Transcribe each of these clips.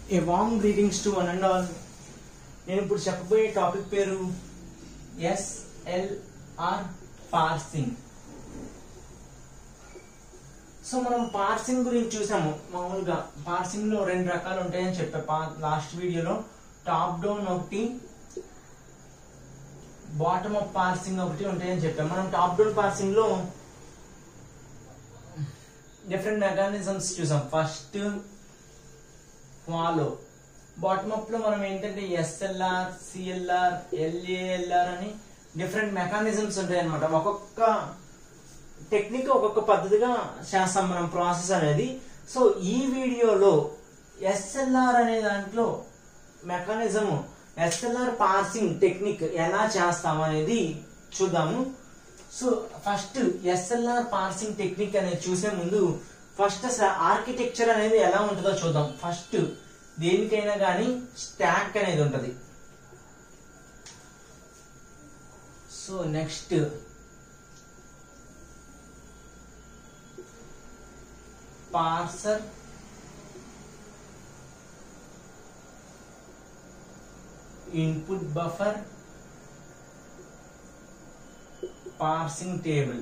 A warm greetings to one and all నేను ఇప్పుడు చెప్పబోయే టాపిక్ పేరు ఎస్ఎల్ఆర్ పార్సింగ్ సో మనం పార్సింగ్ గురించి చూసాము మామూలుగా పార్సింగ్ లో రెండు రకాలు ఉంటాయని చెప్పా లాస్ట్ వీడియోలో టాప్ డౌన్ ఒకటి బాటమ్ అప్ పార్సింగ్ ఒకటి ఉంటాయని చెప్పాం మనం టాప్ డౌన్ పార్సింగ్ లో డిఫరెంట్ మెకానిజమ్స్ చూసాం ఫస్ట్ ఫాలో బాటమ్ అప్ లో మనం ఏంటంటే ఎస్ఎల్ఆర్ సిఎల్ఆర్ ఎల్ఏఎల్ఆర్ అని డిఫరెంట్ మెకానిజమ్స్ ఉంటాయి అనమాట ఒక్కొక్క టెక్నిక్ ఒక్కొక్క పద్ధతిగా చేస్తాం మనం ప్రాసెస్ అనేది సో ఈ వీడియోలో ఎస్ఎల్ఆర్ అనే దాంట్లో మెకానిజం ఎస్ఎల్ఆర్ పార్సింగ్ టెక్నిక్ ఎలా చేస్తాం అనేది చూద్దాము so first SLR parsing technique అనేది చూసే ముందు ఫస్ట్ అసలు ఆర్కిటెక్చర్ అనేది ఎలా ఉంటుందో చూద్దాం ఫస్ట్ దేనికైనా కానీ స్టాక్ అనేది ఉంటది so next parser input buffer parsing table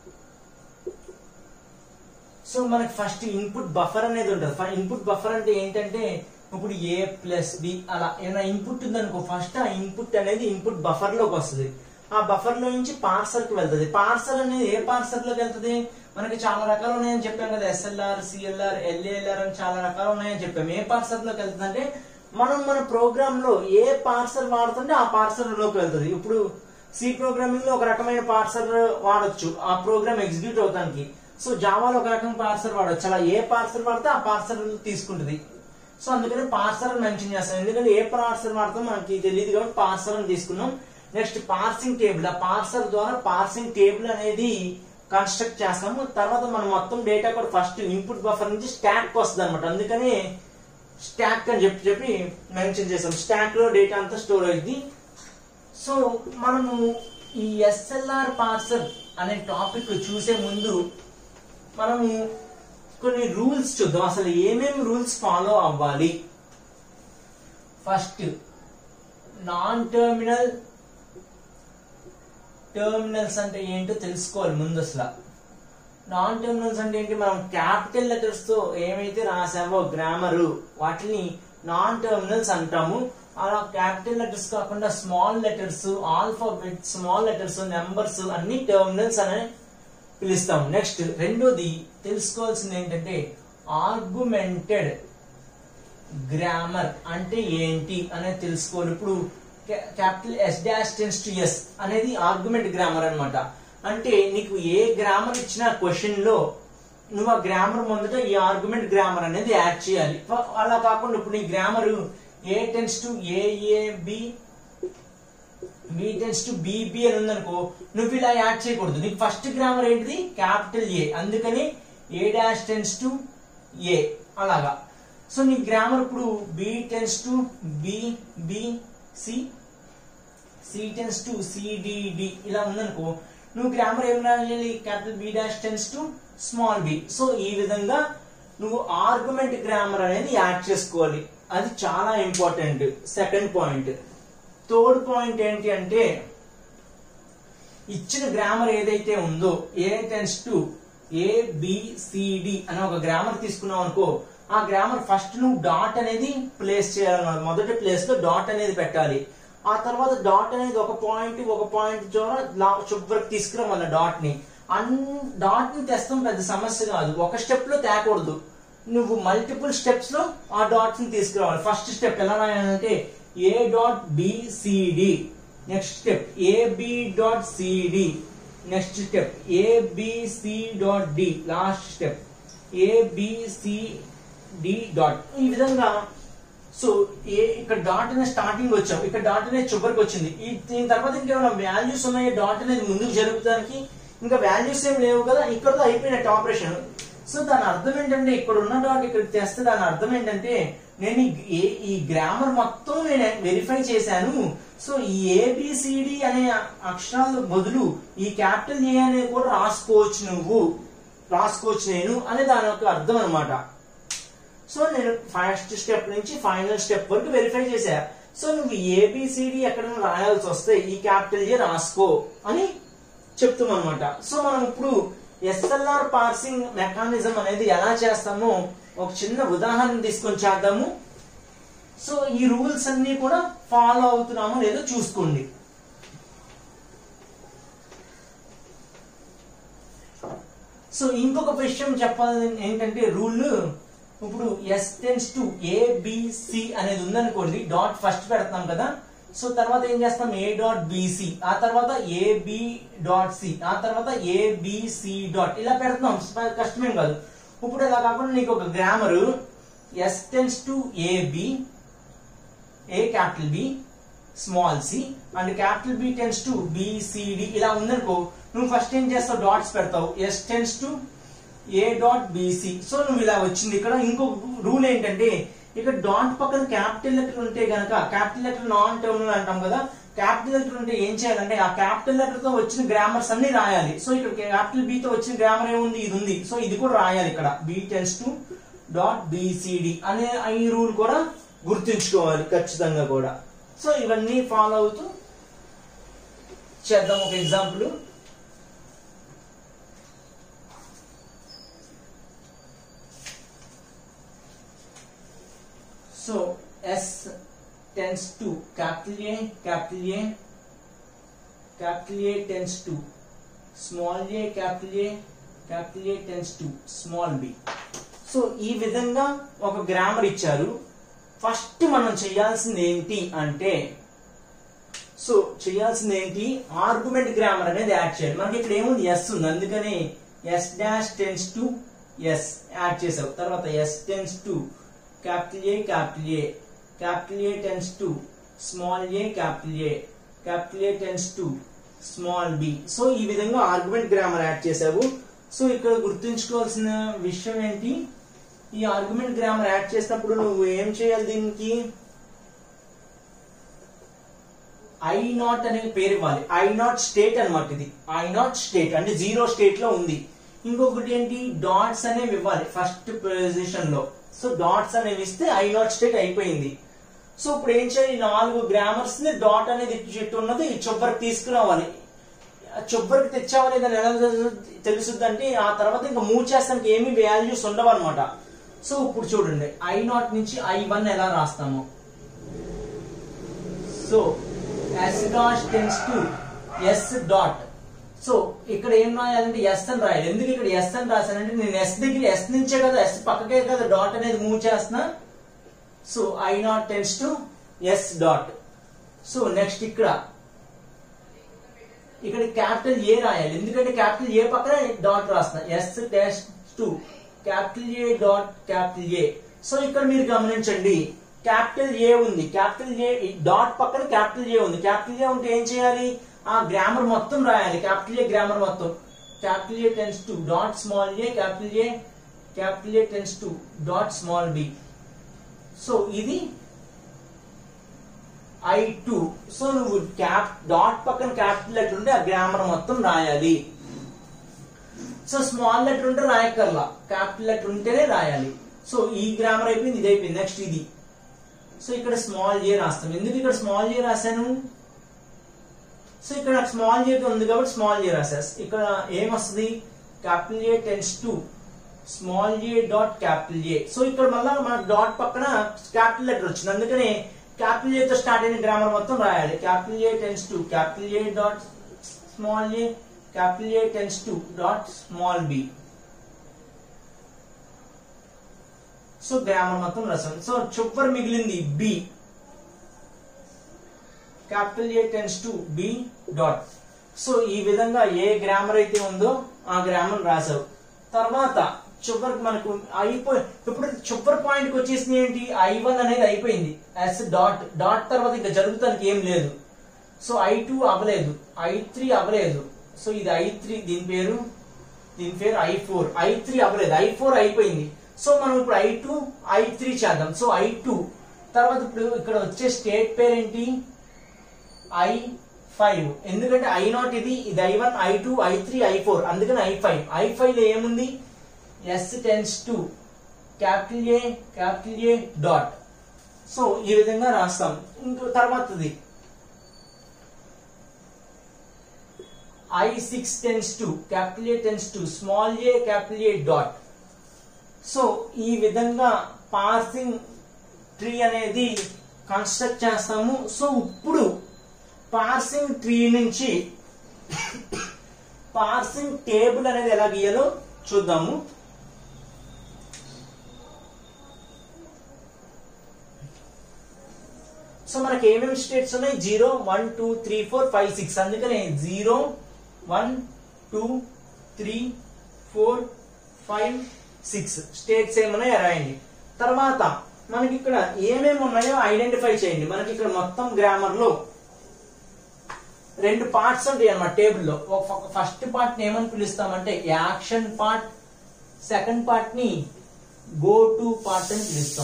so మనకి ఫస్ట్ ఇన్పుట్ బఫర్ అనేది ఉంటుంది ఇన్పుట్ బఫర్ అంటే ఏంటంటే ఇప్పుడు ఏ ప్లస్ బి అలా ఏమైనా ఇన్పుట్ ఉందనుకో ఫస్ట్ ఆ ఇన్పుట్ అనేది ఇన్పుట్ బఫర్ లోకి వస్తుంది ఆ బఫర్ లో నుంచి పార్సల్ కి వెళ్తుంది పార్సల్ అనేది ఏ పార్సల్ లోకి వెళ్తుంది మనకి చాలా రకాలు ఉన్నాయని చెప్పాం కదా ఎస్ఎల్ఆర్ సిఎల్ఆర్ ఎల్ఏఎల్ఆర్ అని చాలా రకాలు ఉన్నాయని చెప్పాం ఏ పార్సల్ లోకి వెళ్తుంది అంటే మనం మన ప్రోగ్రామ్ లో ఏ పార్సల్ వాడుతుంటే ఆ పార్సల్ లోకి వెళ్తుంది ఇప్పుడు సి ప్రోగ్రామింగ్ లో ఒక రకమైన పార్సల్ వాడొచ్చు ఆ ప్రోగ్రామ్ ఎగ్జిక్యూట్ అవడానికి సో జావాలో ఒక రకం పార్సల్ వాడొచ్చు అలా ఏ పార్సల్ వాడితే ఆ పార్సల్ తీసుకుంటుంది సో అందుకని పార్సల్ మెన్షన్ చేస్తాం ఎందుకంటే ఏ పార్సల్ వాడతాం మనకి తెలియదు కాబట్టి పార్సల్ అని తీసుకున్నాం నెక్స్ట్ పార్సింగ్ టేబుల్ ఆ పార్సల్ ద్వారా పార్సింగ్ టేబుల్ అనేది కన్స్ట్రక్ట్ చేస్తాము తర్వాత మనం మొత్తం డేటా కూడా ఫస్ట్ ఇన్పుట్ బఫర్ నుంచి స్టాక్ వస్తుంది అనమాట అందుకని స్టాక్ అని చెప్పి చెప్పి మెన్షన్ చేస్తాం స్టాక్ లో డేటా అంతా స్టోర్ అయింది సో మనము ఈ ఎస్ఎల్ఆర్ పార్సల్ అనే టాపిక్ చూసే ముందు మనము కొన్ని రూల్స్ చూద్దాం అసలు ఏమేమి రూల్స్ ఫాలో అవ్వాలి ఫస్ట్ నాన్ టర్మినల్ టర్మినల్స్ అంటే ఏంటో తెలుసుకోవాలి ముందు అసలు నాన్ టర్మినల్స్ అంటే ఏంటి మనం క్యాపిటల్ లెటర్స్ తో ఏమైతే రాసామో గ్రామర్ వాటిని నాన్ టర్మినల్స్ అంటాము అలా క్యాపిటల్ లెటర్స్ కాకుండా small letters alphabet small letters numbers అన్ని టర్మినల్స్ అనే పిలుస్తాం నెక్స్ట్ రెండోది తెలుసుకోవాల్సింది ఏంటంటే ఆర్గ్యుమెంటెడ్ గ్రామర్ అంటే ఏంటి అనేది తెలుసుకోవాలి ఇప్పుడు capital S dash tends to S అనేది ఆర్గ్యుమెంట్ గ్రామర్ అనమాట అంటే నీకు ఏ గ్రామర్ ఇచ్చిన క్వశ్చన్ లో నువ్వు ఆ గ్రామర్ ముందట ఈ ఆర్గ్యుమెంట్ గ్రామర్ అనేది యాడ్ చేయాలి అలా కాకుండా ఇప్పుడు నీ grammar A tends to A B B tends to B అని ఉందనుకో నువ్వు ఇలా యాడ్ చేయకూడదు నీకు ఫస్ట్ గ్రామర్ ఏంటిది క్యాపిటల్ ఏ అందుకని A dash tends to A అలాగా సో నీ గ్రామర్ ఇప్పుడు B tends to B B C C tends to CDD ఇలా ఉందనుకో నువ్వు గ్రామర్ ఏం రాయాలి capital B dash tends to small B so ఈ విధంగా నువ్వు ఆర్గ్యుమెంట్ గ్రామర్ అనేది యాడ్ చేసుకోవాలి అది చాలా important second point third point ఏంటి అంటే ఇచ్చిన గ్రామర్ ఏదైతే ఉందో A tends to A BCD అనే ఒక గ్రామర్ తీసుకున్నావు అనుకో ఆ గ్రామర్ ఫస్ట్ నువ్వు డాట్ అనేది ప్లేస్ చేయాలన్నమాట మొదటి ప్లేస్ లో డాట్ అనేది పెట్టాలి ఆ తర్వాత డాట్ అనేది ఒక పాయింట్ ఒక పాయింట్ ద్వారా చివరికి తీసుకురావాలి డాట్ ని అన్ డాట్ ని తెస్తాం పెద్ద సమస్య కాదు ఒక స్టెప్ లో తేకూడదు నువ్వు మల్టిపుల్ స్టెప్స్ లో ఆ డాట్స్ ని తీసుకురావాలి ఫస్ట్ స్టెప్ ఎలా రాయాలంటే A dot BCD next step AB dot CD next step ABC dot D last step ABCD dot ఈ విధంగా సో ఏ ఇక్కడ డాట్ అనే స్టార్టింగ్ వచ్చాం ఇక్కడ డాట్ అనేది చివరికి వచ్చింది ఈ దీని తర్వాత ఇంకేమైనా వాల్యూస్ ఉన్నాయి డాట్ అనేది ముందుకు జరుగుతానికి ఇంకా వాల్యూస్ ఏం లేవు కదా ఇక్కడతో అయిపోయినట్టు ఆపరేషన్ సో దాని అర్థం ఏంటంటే ఇక్కడ ఉన్న డాట్ ఇక్కడికి తెస్తే దాని అర్థం ఏంటంటే నేను ఈ- ఈ గ్రామర్ మొత్తం నేను వెరిఫై చేశాను సో ఈ ఏబిసిడి అనే అక్షరాల బదులు ఈ క్యాపిటల్ ఏ అనేది కూడా రాసుకోవచ్చు నువ్వు రాసుకోవచ్చు నేను అని దాని యొక్క అర్థం అనమాట సో నేను ఫస్ట్ స్టెప్ నుంచి ఫైనల్ స్టెప్ వరకు వెరిఫై చేశా సో నువ్వు ఏబిసిడి ఎక్కడైనా రాయాల్సి వస్తే ఈ క్యాపిటల్ ఏ రాసుకో అని చెప్తాం అనమాట సో మనం ఇప్పుడు ఎస్ఎల్ఆర్ పార్సింగ్ మెకానిజం అనేది ఎలా చేస్తామో ఒక చిన్న ఉదాహరణ తీసుకొని చేద్దాము సో ఈ రూల్స్ అన్ని కూడా ఫాలో అవుతున్నామో లేదో చూసుకోండి సో ఇంకొక విషయం చెప్పాలి ఏంటంటే రూల్ ఇప్పుడు ఎస్ టెన్స్ టు ఏబిసి అనేది ఉందనుకోండి డాట్ ఫస్ట్ పెడతాం కదా సో తర్వాత ఏం చేస్తాం ఏ డాట్ బిసి ఆ తర్వాత ఏబి డాట్ సి ఆ తర్వాత ఏబిసి డాట్ ఇలా పెడతాం స్ప- కష్టమేం కాదు ఇప్పుడు ఇలా కాకుండా నీకు ఒక grammar S tends to AB A capital B small C and capital B tends to BCD ఇలా ఉందనుకో నువ్వు ఫస్ట్ ఏం చేస్తావు డాట్స్ పెడతావు S tends to A dot BC so నువ్వు ఇలా వచ్చింది ఇక్కడ ఇంకొక రూల్ ఏంటంటే ఇక్కడ డాట్ పక్కన క్యాపిటల్ లెటర్ ఉంటే గనక క్యాపిటల్ లెటర్ నాన్ టర్మినల్ అంటాం కదా క్యాపిటల్ లెటర్ ఉంటే ఏం చేయాలంటే ఆ క్యాపిటల్ లెటర్ తో వచ్చిన గ్రామర్స్ అన్ని రాయాలి సో ఇక్కడ క్యాపిటల్ బి తో వచ్చిన గ్రామర్ ఏముంది ఇది ఉంది సో ఇది కూడా రాయాలి ఇక్కడ B tends to dot BCD అనే ఈ రూల్ కూడా గుర్తుంచుకోవాలి ఖచ్చితంగా కూడా సో ఇవన్నీ ఫాలో అవుతూ చేద్దాం ఒక example so S tends to capital A capital A capital A tends to small A capital A capital A tends to small B so ఈ విధంగా ఒక గ్రామర్ ఇచ్చారు ఫస్ట్ మనం చేయాల్సింది ఏంటి అంటే సో చేయాల్సింది ఏంటి ఆర్గ్యుమెంట్ గ్రామర్ అనేది యాడ్ చేయాలి మనకి ఇక్కడ ఏముంది ఎస్ ఉంది అందుకని S dash tends to S add చేసావు తర్వాత S tends to capital A capital A capital A tends to small A capital A capital A tends to small B so ఈ విధంగా ఆర్గ్యుమెంట్ గ్రామర్ యాడ్ చేసావు so ఇక్కడ గుర్తుంచుకోవాల్సిన విషయం ఏంటి ఈ ఆర్గ్యుమెంట్ గ్రామర్ యాడ్ చేసినప్పుడు నువ్వు ఏం చేయాలి దీనికి ఐ నాట్ అనే పేరు ఇవ్వాలి ఐ నాట్ స్టేట్ అన్నమాట ఇది ఐ నాట్ స్టేట్ అంటే జీరో స్టేట్ లో ఉంది ఇంకొకటి ఏంటి డాట్స్ అనేవి ఇవ్వాలి ఫస్ట్ పొజిషన్ లో సో డాట్స్ అనేవి ఇస్తే ఐ నాట్ స్టేట్ అయిపోయింది సో ఇప్పుడు ఏం చేయాలి ఈ నాలుగు గ్రామర్స్ ని డాట్ అనేది చెట్టు ఉన్నది చివరికి తీసుకురావాలి చివరికి తెచ్చావా లేదని ఎలా తెలుసుద్ది అంటే ఆ తర్వాత ఇంకా మూవ్ చేస్తానికి ఏమి వాల్యూస్ ఉండవు అనమాట సో ఇప్పుడు చూడండి ఐ నాట్ నుంచి ఐ వన్ ఎలా రాస్తాము so S dot tends to S dot so ఇక్కడ ఏం రాయాలంటే ఎస్ అని రాయాలి ఎందుకు ఇక్కడ ఎస్ అని రాశానంటే నేను ఎస్ దగ్గర ఎస్ నుంచే కదా ఎస్ పక్కకే కదా డాట్ అనేది మూవ్ చేస్తున్నా so I naught tends to S dot so next ఇక్కడ ఇక్కడ క్యాపిటల్ ఏ రాయాలి ఎందుకంటే క్యాపిటల్ ఏ పక్కన డాట్ రాస్తున్నా S dash to capital A dot capital A so ఇక్కడ మీరు గమనించండి క్యాపిటల్ ఏ ఉంది క్యాపిటల్ ఏ డాట్ పక్కన క్యాపిటల్ ఏ ఉంది క్యాపిటల్ ఏ ఉంటే ఏం చేయాలి ఆ గ్రామర్ మొత్తం రాయాలి క్యాపిటల్ ఏ గ్రామర్ మొత్తం capital A tends to dot small A capital A capital A tends to dot small B so ఇది ఐ టూ సో నువ్వు క్యాప్ డాట్ పక్కన క్యాపిటల్ లెటర్ ఉంటే ఆ గ్రామర్ మొత్తం రాయాలి సో స్మాల్ లెటర్ ఉంటే రాయక్కర్లా capital letter ఉంటేనే రాయాలి సో ఈ గ్రామర్ అయిపోయింది ఇది అయిపోయింది నెక్స్ట్ ఇది సో ఇక్కడ స్మాల్ ఏ రాస్తాం ఎందుకు ఇక్కడ స్మాల్ ఏ రాశాను సో ఇక్కడ స్మాల్ ఏ ఉంది కాబట్టి స్మాల్ ఏ రాసా ఇక్కడ ఏమొస్తుంది capital A tends to small A dot capital A so ఇక్కడ మళ్ళా మన డాట్ పక్కన క్యాపిటల్ లెటర్ వచ్చింది అందుకని క్యాపిటల్ ఏ తో స్టార్ట్ అయిన గ్రామర్ మొత్తం రాయాలి capital A tends to capital A dot small A capital A tends to dot small B so grammar మొత్తం రాసాం సో చివరి మిగిలింది B capital A tends to B dot so ఈ విధంగా ఏ గ్రామర్ అయితే ఉందో ఆ గ్రామర్ రాసావు తర్వాత చివరికి మనకు అయిపోయి ఇప్పుడు చివరి పాయింట్ కి వచ్చేసింది ఏంటి ఐ వన్ అనేది అయిపోయింది ఎస్ డాట్ డాట్ తర్వాత ఇంకా జరుగుతానికి ఏం లేదు సో ఐ టూ అవ్వలేదు ఐ త్రీ అవ్వలేదు సో ఇది ఐ త్రీ దీని పేరు దీని పేరు ఐ ఫోర్ ఐ త్రీ అవ్వలేదు ఐ ఫోర్ అయిపోయింది సో మనం ఇప్పుడు ఐ టూ ఐ త్రీ చేద్దాం సో ఐ టూ తర్వాత ఇప్పుడు ఇక్కడ వచ్చే స్టేట్ పేరు ఏంటి ఐ ఫైవ్ ఎందుకంటే ఐ నాట్ ఇది ఇది I one I two I three I four అందుకని ఐ ఫైవ్ ఐ ఫైవ్ లో ఏముంది S tends to capital A capital A dot so ఈ విధంగా రాస్తాం ఇంకో తర్వాతది I six tends to capital A tends to small A capital A dot so ఈ విధంగా పార్సింగ్ ట్రీ అనేది కన్స్ట్రక్ట్ చేస్తాము సో ఇప్పుడు పార్సింగ్ ట్రీ నుంచి పార్సింగ్ టేబుల్ అనేది ఎలా గీయాలో చూద్దాము సో మనకి ఏమేమి స్టేట్స్ ఉన్నాయి zero one two three four five six అందుకనే zero one two three four five six states ఏమున్నాయో రాయండి తర్వాత మనకి ఇక్కడ ఏమేమి ఉన్నాయో ఐడెంటిఫై చేయండి మనకి ఇక్కడ మొత్తం గ్రామర్ లో రెండు పార్ట్స్ ఉంటాయి అన్నమాట టేబుల్లో ఫస్ట్ పార్ట్ ని ఏమని పిలుస్తామంటే యాక్షన్ పార్ట్ సెకండ్ పార్ట్ ని గో టు పార్ట్ అని పిలుస్తాం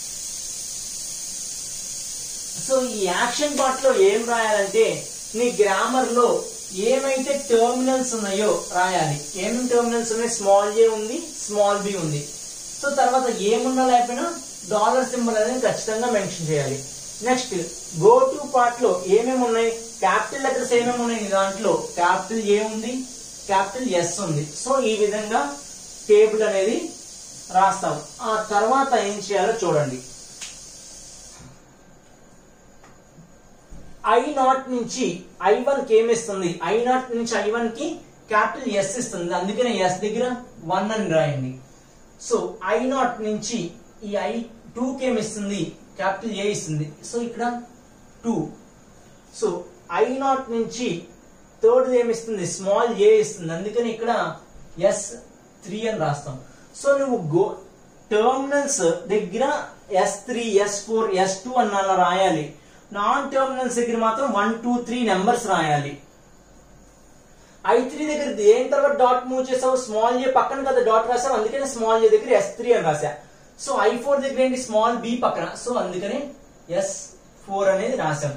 సో ఈ యాక్షన్ పార్ట్ లో ఏం రాయాలంటే నీ గ్రామర్ లో ఏమైతే టెర్మినల్స్ ఉన్నాయో రాయాలి ఏమేమి టెర్మినల్స్ ఉన్నాయి స్మాల్ ఏ ఉంది స్మాల్ బి ఉంది సో తర్వాత ఏమున్నా లేకపోయినా డాలర్ సింబల్ అనేది ఖచ్చితంగా మెన్షన్ చేయాలి నెక్స్ట్ గో టు పార్ట్ లో ఏమేమి ఉన్నాయి క్యాపిటల్ లెటర్స్ ఏమేమి ఉన్నాయి ఈ దాంట్లో క్యాపిటల్ ఏ ఉంది క్యాపిటల్ ఎస్ ఉంది సో ఈ విధంగా టేబుల్ అనేది రాస్తాం ఆ తర్వాత ఏం చేయాలో చూడండి ఐ నాట్ నుంచి ఐ వన్ కి ఏమిస్తుంది ఐ నాట్ నుంచి ఐ వన్ కి క్యాపిటల్ ఎస్ ఇస్తుంది అందుకనే ఎస్ దగ్గర వన్ అని రాయండి సో ఐ నాట్ నుంచి ఈ ఐ టూ కి ఏమిస్తుంది క్యాపిటల్ ఏ ఇస్తుంది సో ఇక్కడ టూ సో ఐ నాట్ నుంచి థర్డ్ ఏమిస్తుంది స్మాల్ ఏ ఇస్తుంది అందుకని ఇక్కడ ఎస్ త్రీ అని రాస్తాం సో నువ్వు గో టర్మినల్స్ దగ్గర S three S four S two అని అలా రాయాలి నాన్ టర్మినల్స్ దగ్గర మాత్రం వన్ టూ త్రీ నెంబర్స్ రాయాలి ఐ త్రీ దగ్గర దేని తర్వాత డాట్ మూవ్ చేసావు స్మాల్ ఏ పక్కన కదా డాట్ రాసావు అందుకని స్మాల్ ఏ దగ్గర ఎస్ త్రీ అని రాసా సో ఐ ఫోర్ దగ్గర ఏంటి స్మాల్ బి పక్కన సో అందుకని ఎస్ ఫోర్ అనేది రాశాం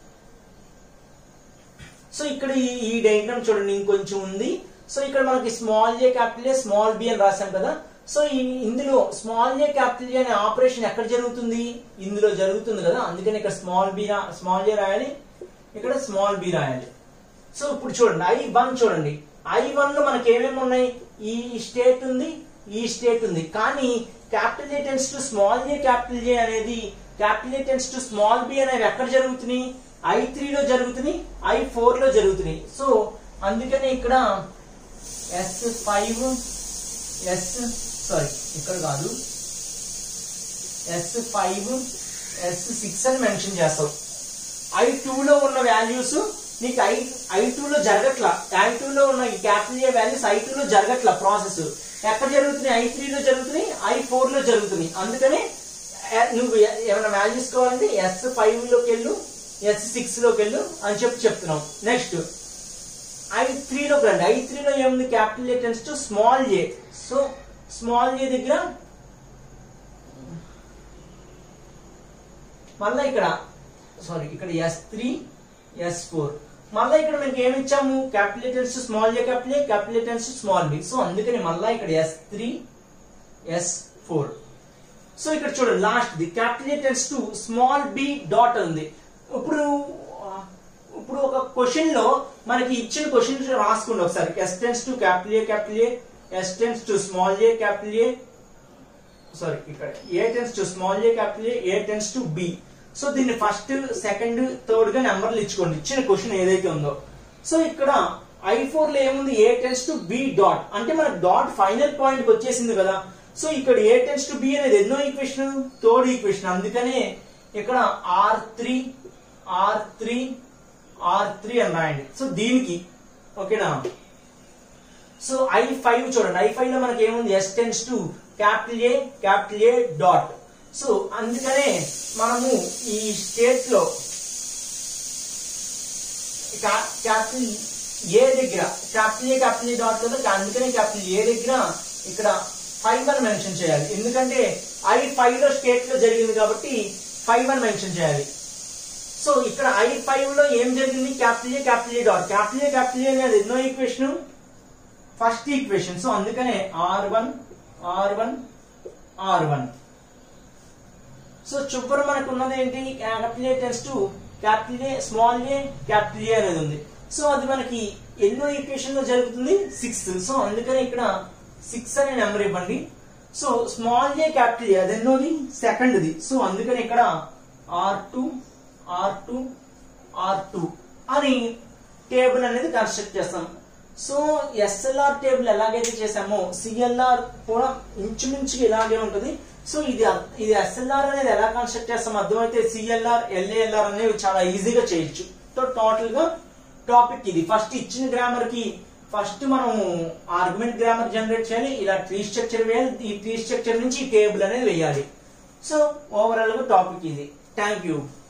సో ఇక్కడ ఈ ఈ డయాగ్రామ్ చూడండి ఇంకొంచెం ఉంది సో ఇక్కడ మనకి small A capital A small B అని రాశాం కదా సో ఈ- ఇందులో స్మాల్ ఏ క్యాపిటల్ ఏ అనే ఆపరేషన్ ఎక్కడ జరుగుతుంది ఇందులో జరుగుతుంది కదా అందుకని ఇక్కడ స్మాల్ బి స్మాల్ ఏ రాయాలి ఇక్కడ స్మాల్ బి రాయాలి సో ఇప్పుడు చూడండి ఐ వన్ చూడండి ఐ వన్ లో మనకి ఏమేమి ఉన్నాయి ఈ స్టేట్ ఉంది ఈ స్టేట్ ఉంది కానీ capital A tends to small A capital A అనేది capital A tends to small B అనేవి ఎక్కడ జరుగుతున్నాయి ఐ త్రీ లో జరుగుతున్నాయి ఐ ఫోర్ లో జరుగుతున్నాయి సో అందుకని ఇక్కడ ఎస్ ఫైవ్ ఎస్ సారీ ఇక్కడ కాదు ఎస్ ఫైవ్ ఎస్ సిక్స్ అని మెన్షన్ చేస్తావు ఐ టూ లో ఉన్న వాల్యూస్ నీకు ఐ ఐ టూ లో జరగట్లా ఐ టూ లో ఉన్న ఈ capital A values I two లో జరగట్లా ప్రాసెస్ ఎక్కడ జరుగుతున్నాయి ఐ త్రీ లో జరుగుతున్నాయి ఐ ఫోర్ లో జరుగుతున్నాయి అందుకని ఏ- నువ్వు ఏ- ఏమైనా వాల్యూస్ కావాలంటే ఎస్ ఫైవ్ లోకి వెళ్ళు ఎస్ సిక్స్ లోకి వెళ్ళు అని చెప్పి చెప్తున్నాం నెక్స్ట్ ఐ త్రీలోకి రండి ఐ త్రీలో ఏముంది capital A tends to small A so small A దగ్గర మళ్ళీ ఇక్కడ సారీ ఇక్కడ ఎస్ త్రీ ఎస్ ఫోర్ మళ్ళీ ఇక్కడ మనకి ఏమి ఇచ్చాము capital tends to small A capital A capital tends to small B so అందుకని మళ్ళీ ఇక్కడ S three S four so ఇక్కడ చూడండి last the capital tends to small B dot ఉంది ఇప్పుడు ఆ, ఇప్పుడు ఒక క్వశ్చన్ లో మనకి ఇచ్చిన క్వశ్చన్ రాసుకోండి ఒకసారి S tends to capital A capital A S tends to small A capital A sorry ఇక్కడ A tends to small A capital A A tends to B so దీన్ని ఫస్ట్ సెకండ్ థర్డ్ గా నెంబర్లు ఇచ్చుకోండి ఇచ్చిన question ఏదైతే ఉందో so ఇక్కడ I four లో ఏముంది A tends to B dot అంటే మన డాట్ ఫైనల్ పాయింట్ వచ్చేసింది కదా సో ఇక్కడ ఏ టెన్స్ టు బి అనేది ఎన్నో ఈక్వేషన్ థర్డ్ ఈక్వేషన్ అందుకనే ఇక్కడ R three R three R three అని రాయండి సో దీనికి ఓకేనా సో ఐ ఫైవ్ చూడండి ఐ ఫైవ్ లో మనకి ఏముంది S tends to capital A capital A dot so అందుకనే మనము ఈ స్టేట్ లో క్యాపిటల్ ఏ దగ్గర capital A capital A dot కదా అందుకనే క్యాపిటల్ ఏ దగ్గర ఇక్కడ ఫైవ్ అని మెన్షన్ చేయాలి ఎందుకంటే ఐ ఫైవ్ లో స్టేట్ లో జరిగింది కాబట్టి ఫైవ్ అని మెన్షన్ చేయాలి సో ఇక్కడ ఐ ఫైవ్ లో ఏం జరిగింది capital A capital A dot capital A capital A అనేది ఎన్నో ఈక్వేషన్ ఫస్ట్ ఈక్వేషన్ సో అందుకనే R one R one R one so చివర మనకు ఉన్నది ఏంటి capital A tends to capital A small A capital A అనేది ఉంది సో అది మనకి ఎన్నో ఈక్వేషన్ లో జరుగుతుంది సిక్స్త్ సో అందుకని ఇక్కడ సిక్స్ అనే నెంబర్ ఇవ్వండి so small A capital A అది ఎన్నోది సెకండ్ది సో అందుకని ఇక్కడ R two R two R two అని టేబుల్ అనేది కన్స్ట్రక్ట్ చేస్తాం సో ఎస్ఎల్ఆర్ టేబుల్ ఎలాగైతే చేసామో సిఎల్ఆర్ కూడా ఇంచుమించుగా ఇలాగే ఉంటుంది సో ఇది ఇది ఎస్ఎల్ఆర్ అనేది ఎలా కన్స్ట్రక్ట్ చేస్తాం అర్థమైతే సిఎల్ఆర్ ఎల్ఏఎల్ఆర్ అనేవి చాలా ఈజీగా చేయొచ్చు సో టోటల్ గా టాపిక్ ఇది ఫస్ట్ ఇచ్చిన గ్రామర్ కి ఫస్ట్ మనం ఆర్గ్యుమెంట్ గ్రామర్ జనరేట్ చేయాలి ఇలా ట్రీ స్ట్రక్చర్ వేయాలి ఈ ట్రీ స్ట్రక్చర్ నుంచి టేబుల్ అనేది వేయాలి సో ఓవరాల్ గా టాపిక్ ఇది థ్యాంక్ యూ